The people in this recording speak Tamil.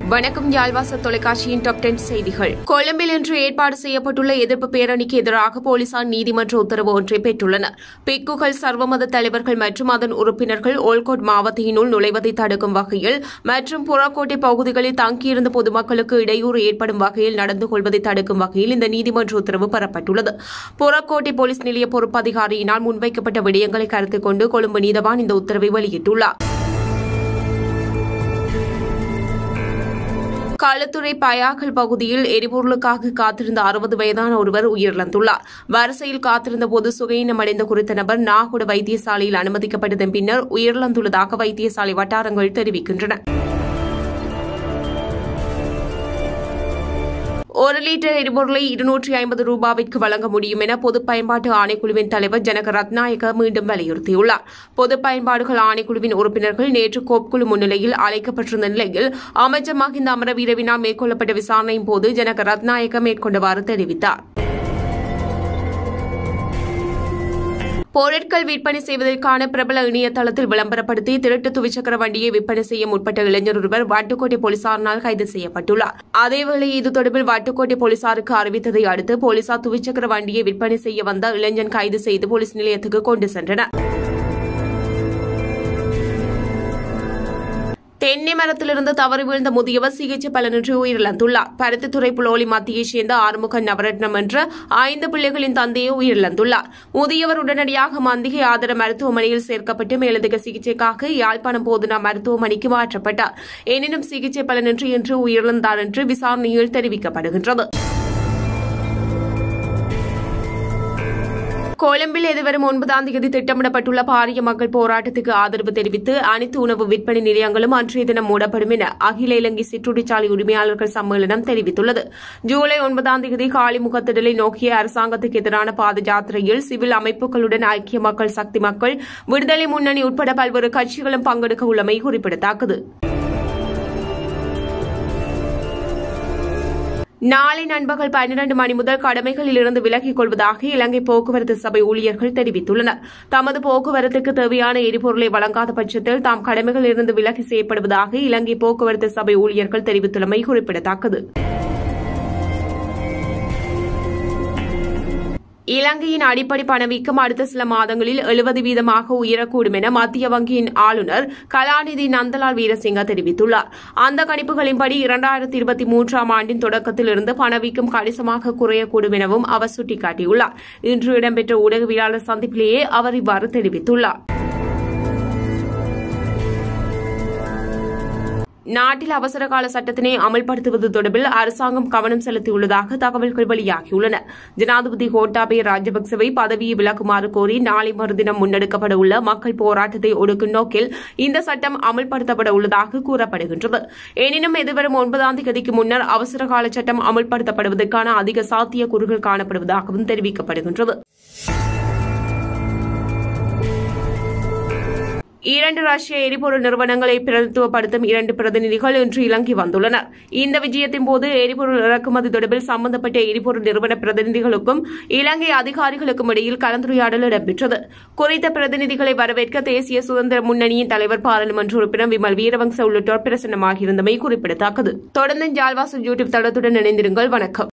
வணக்கம் யாழ்வாச தொலைக்காட்சியின் டாப் டென் செய்திகள் கொழும்பில் இன்று ஏற்பாடு செய்யப்பட்டுள்ள எதிர்ப்பு பேரணிக்கு எதிராக போலீசார் நீதிமன்ற உத்தரவு ஒன்றை பெற்றுள்ளனர் பிக்குகள் சர்வமத தலைவர்கள் மற்றும் அதன் உறுப்பினர்கள் ஓல்கோட் மாவட்டத்தினுள் நுழைவதை தடுக்கும் வகையில் மற்றும் புறக்கோட்டை பகுதிகளில் தங்கியிருந்த பொதுமக்களுக்கு இடையூறு ஏற்படும் வகையில் நடந்து கொள்வதை தடுக்கும் வகையில் இந்த நீதிமன்ற உத்தரவு பெறப்பட்டுள்ளது புறக்கோட்டை போலீஸ் நிலைய பொறுப்பு அதிகாரியினால் முன்வைக்கப்பட்ட விடயங்களை கருத்தில் கொண்டு கொழும்பு நீதவான் இந்த உத்தரவை வெளியிட்டுள்ளார் களுத்துறை பயாக்கல் பகுதியில் எரிபொருளுக்காக காத்திருந்த அறுபது வயதான ஒருவர் உயிரிழந்துள்ளார் வரிசையில் காத்திருந்த போது சுகையினமடைந்த குறித்த நபர் நாகுட வைத்தியசாலையில் அனுமதிக்கப்பட்டதன் பின்னர் உயிரிழந்துள்ளதாக வைத்தியசாலை வட்டாரங்கள் தெரிவிக்கின்றன ஒரு லிட்டர் எரிபொருளை இருநூற்றி ஐம்பது ரூபாவிற்கு வழங்க முடியும் என பொது பயன்பாட்டு ஆணைக்குழுவின் தலைவர் ஜனக ரத்நாயக்க மீண்டும் வலியுறுத்தியுள்ளார் பொது பயன்பாடுகள் ஆணைக்குழுவின் உறுப்பினர்கள் நேற்று கோப்குழு முன்னிலையில் அழைக்கப்பட்டிருந்த நிலையில் அமைச்சர் மஹிந்த அமரவீரவினால் மேற்கொள்ளப்பட்ட விசாரணையின் போது ஜனக ரத்நாயக்க மேற்கொண்டவாறு தெரிவித்தார் பொருட்கள் விற்பனை செய்வதற்கான பிரபல இணையதளத்தில் விளம்பரப்படுத்தி திருட்டு துவிச்சக்கர வண்டியை விற்பனை செய்ய முற்பட்ட இளைஞர் ஒருவர் வாட்டுக்கோட்டை போலீசாரினால் கைது செய்யப்பட்டுள்ளார் அதேவேளை இது தொடர்பில் வாட்டுக்கோட்டை போலீசாருக்கு அறிவித்ததை அடுத்து போலீசார் துவிச்சக்கர வண்டியை விற்பனை செய்ய வந்த இளைஞன் கைது செய்து போலீஸ் நிலையத்துக்கு கொண்டு சென்றனர் தென்னை மரத்திலிருந்து தவறி வீழ்ந்த முதியவர் சிகிச்சை பலனின்றி உயிரிழந்துள்ளார் பருத்தித்துறை புலோலி மத்தியைச் சேர்ந்த ஆறுமுக நவரத்னம் என்ற ஐந்து பிள்ளைகளின் தந்தையை உயிரிழந்துள்ளார் முதியவர் உடனடியாக மந்திகை ஆதர மருத்துவமனையில் சேர்க்கப்பட்டு மேலதிக சிகிச்சைக்காக யாழ்ப்பாணம் போதுனா மருத்துவமனைக்கு மாற்றப்பட்டார் எனினும் சிகிச்சை பலனின்றி இன்று உயிரிழந்தார் என்று விசாரணையில் தெரிவிக்கப்படுகின்றது கொழும்பில் எதிர்வரும் ஒன்பதாம் தேதி திட்டமிடப்பட்டுள்ள பாரிய மக்கள் போராட்டத்துக்கு ஆதரவு தெரிவித்து அனைத்து உணவு விற்பனை நிலையங்களும் அன்றைய தினம் மூடப்படும் என அகில இலங்கை சிற்றுண்டிச்சாலை உரிமையாளர்கள் சம்மேளனம் தெரிவித்துள்ளது ஜூலை ஒன்பதாம் தேதி காலிமுகத்திடலை நோக்கிய அரசாங்கத்துக்கு எதிரான பாத யாத்திரையில் சிவில் அமைப்புகளுடன் ஐக்கிய மக்கள் சக்தி மக்கள் விடுதலை முன்னணி உட்பட பல்வேறு கட்சிகளும் பங்கெடுக்க உள்ளமை குறிப்பிடத்தக்கது நாளை நண்பகல் பன்னிரண்டு மணி முதல் கடமைகளில் இருந்து விலகிக் கொள்வதாக இலங்கை போக்குவரத்து சபை ஊழியர்கள் தெரிவித்துள்ளனர் தமது போக்குவரத்துக்கு தேவையான எரிபொருளை வழங்காத பட்சத்தில் தாம் கடமைகளில் இருந்து விலகி செய்யப்படுவதாக இலங்கை போக்குவரத்து சபை ஊழியர்கள் தெரிவித்துள்ளமை குறிப்பிடத்தக்கது இலங்கையின் அடிப்படை பணவீக்கம் அடுத்த சில மாதங்களில் எழுபது வீதமாக உயரக்கூடும் என மத்திய வங்கியின் ஆளுநர் கலாநிதி நந்தலால் வீரசிங்க தெரிவித்துள்ளார் அந்த கணிப்புகளின்படி இரண்டாயிரத்தி இருபத்தி மூன்றாம் ஆண்டின் தொடக்கத்தில் இருந்து பணவீக்கம் கணிசமாக குறையக்கூடும் எனவும் அவர் சுட்டிக்காட்டியுள்ளார் இன்று இடம்பெற்ற ஊடகவியலாளர் சந்திப்பிலேயே அவர் இவ்வாறு தெரிவித்துள்ளார் நாட்டில் அவசர கால சட்டத்தினை அமல்படுத்துவது தொடர்பில் அரசாங்கம் கவனம் செலுத்தியுள்ளதாக தகவல்கள் வெளியாகியுள்ளன ஜனாதிபதி கோட்டாபய ராஜபக்சவை பதவியை விலக்குமாறு கோரி நாளை மறுதினம் முன்னெடுக்கப்பட உள்ள மக்கள் போராட்டத்தை ஒடுக்கும் நோக்கில் இந்த சட்டம் அமல்படுத்தப்பட உள்ளதாக கூறப்படுகின்றது எனினும் எதிர்வரும் ஒன்பதாம் தேதிக்கு முன்னர் அவசர கால சட்டம் அமல்படுத்தப்படுவதற்கான அதிக சாத்தியக்கூறுகள் காணப்படுவதாகவும் தெரிவிக்கப்படுகின்றது இரண்டு ரஷ்ய எரிபொருள் நிறுவனங்களை பிரதித்துவப்படுத்தும் இரண்டு பிரதிநிதிகள் இன்று இலங்கை வந்துள்ளனர் இந்த விஜயத்தின் போது எரிபொருள் இறக்குமதி தொடர்பில் சம்பந்தப்பட்ட எரிபொருள் நிறுவன பிரதிநிதிகளுக்கும் இலங்கை அதிகாரிகளுக்கும் இடையில் கலந்துரையாடல் இடம்பெற்றது குறித்த பிரதிநிதிகளை வரவேற்க தேசிய சுதந்திர முன்னணியின் தலைவர் பாராளுமன்ற உறுப்பினர் விமல் வீரவங்ச உள்ளிட்டோர் பிரசன்னமாகியிருந்தமை குறிப்பிடத்தக்கது தொடர்ந்து ஜால்வாசல் யூடியூப் தளத்துடன் இணைந்திருங்கள் வணக்கம்